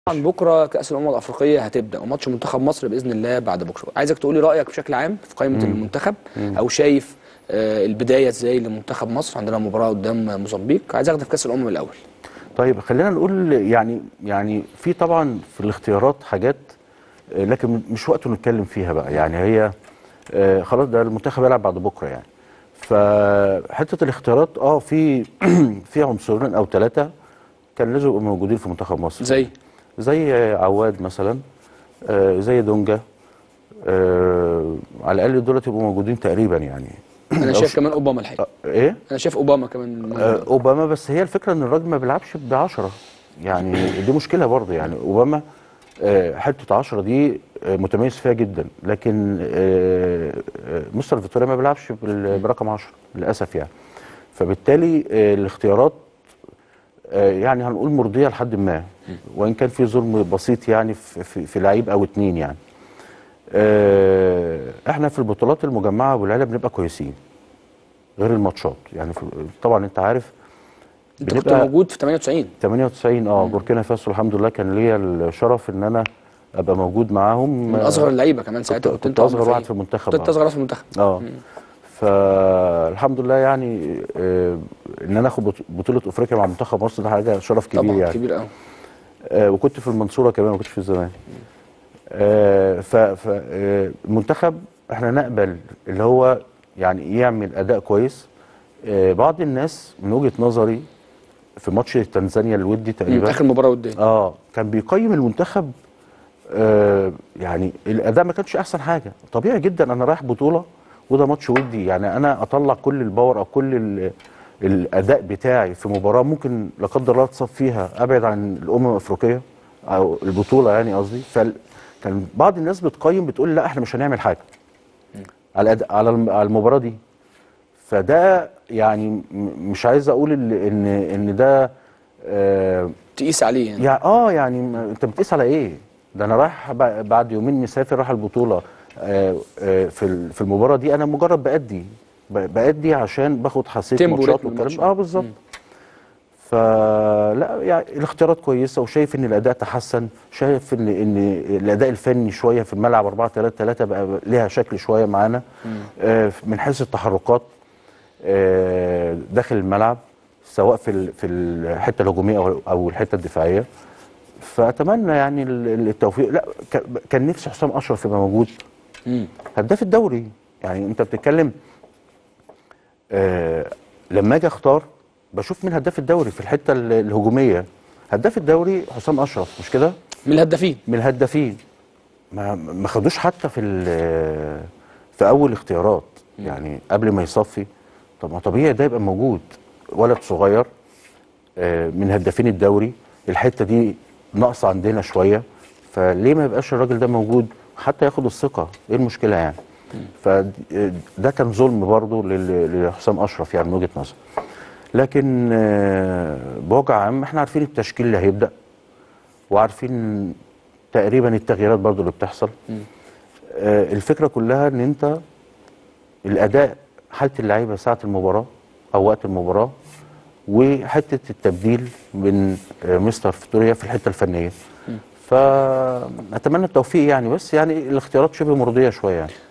طبعا بكره كاس الامم الافريقيه هتبدا وماتش منتخب مصر باذن الله بعد بكره عايزك تقولي رايك بشكل عام في قائمه المنتخب او شايف آه، البدايه ازاي لمنتخب مصر عندنا مباراه قدام موزمبيق عايز اخدك في كاس الامم الاول طيب خلينا نقول يعني يعني في طبعا في الاختيارات حاجات آه، لكن مش وقته نتكلم فيها بقى يعني هي آه، خلاص ده المنتخب يلعب بعد بكره يعني فحته الاختيارات اه في في عنصرين او ثلاثه كان لازم يبقوا موجودين في منتخب مصر زي زي آه، عواد مثلا آه، زي دونجا آه، على الاقل دول يبقوا موجودين تقريبا يعني انا أو شايف ش- كمان اوباما الحقيقه آه، ايه انا شايف اوباما كمان آه، اوباما بس هي الفكره ان الراجل ما بيلعبش ب 10 يعني دي مشكله برضه يعني اوباما آه، حته 10 دي آه، متميز فيها جدا لكن آه، آه، مستر فيتوريا ما بيلعبش بال- برقم 10 للاسف يعني فبالتالي آه، الاختيارات آه، يعني هنقول مرضيه لحد ما وان كان في ظلم بسيط يعني في, في, في لعيب او اتنين يعني آه، احنا في البطولات المجمعه والعيله بنبقى كويسين غير الماتشات يعني في طبعا انت عارف انت كنت بنبقى- موجود في 98 98 اه بوركينا فاسو الحمد لله كان ليا الشرف ان انا ابقى موجود معاهم من اصغر اللعيبه كمان ساعتها كنت, كنت انت كنت اصغر عمر واحد فريق. في المنتخب كنت انت آه. اصغر واحد في المنتخب اه فالحمد لله يعني آه ان انا اخد بط- بطوله افريقيا مع منتخب مصر ده حاجه شرف كبير طبعا يعني كبير قوي آه وكنت في المنصوره كمان ما كنتش في الزمالك آه فالمنتخب احنا نقبل اللي هو يعني يعمل اداء كويس آه بعض الناس من وجهه نظري في ماتش تنزانيا الودي تقريبا اخر مباراه قدام اه كان بيقيم المنتخب آه يعني الاداء ما كانش احسن حاجه طبيعي جدا انا رايح بطوله وده ماتش ودي يعني انا اطلع كل الباور او كل ال- الاداء بتاعي في مباراه ممكن لا قدر الله اتصاب فيها ابعد عن الامم الافريقيه او البطوله يعني قصدي فكان بعض الناس بتقيم بتقول لا احنا مش هنعمل حاجه على الأداء- على الم- على المباراه دي فده يعني م- مش عايز اقول ال- ان ان ده آه تقيس عليه يعني يعني اه يعني ما- انت بتقيس على ايه؟ ده انا رايح ب- بعد يومين مسافر رايح البطوله آه آه في ال- في المباراه دي انا مجرد بأدي ب- بأدي عشان باخد حساسيه تيمبو ماتشات رتم والكلام الماتش. اه بالظبط فلا يعني الاختيارات كويسه وشايف ان الاداء تحسن شايف ان ان الاداء الفني شويه في الملعب 4 3 3 بقى ليها شكل شويه معانا آه من حيث التحركات آه داخل الملعب سواء في ال- في الحته الهجوميه او او الحته الدفاعيه فاتمنى يعني ال- التوفيق لا ك- كان نفسي حسام اشرف يبقى موجود مم. هداف الدوري يعني انت بتتكلم آه لما اجي اختار بشوف مين هداف الدوري في الحته ال- الهجوميه هداف الدوري حسام اشرف مش كده من الهدافين من الهدافين ما ما خدوش حتى في ال- في اول اختيارات يعني قبل ما يصفي طب ما طبيعي ده يبقى موجود ولد صغير آه، من هدافين الدوري الحته دي ناقصه عندنا شويه فليه ما يبقاش الراجل ده موجود حتى ياخد الثقه ايه المشكله يعني فده كان ظلم برضه لل- لحسام اشرف يعني من وجهه نظري لكن آه، بوجه عام احنا عارفين التشكيل اللي هيبدا وعارفين تقريبا التغييرات برضو اللي بتحصل آه الفكره كلها ان انت الاداء حاله اللعيبه ساعه المباراه او وقت المباراه وحته التبديل من آه مستر فيتوريا في الحته الفنيه فاتمنى التوفيق يعني بس يعني الاختيارات شبه مرضيه شويه يعني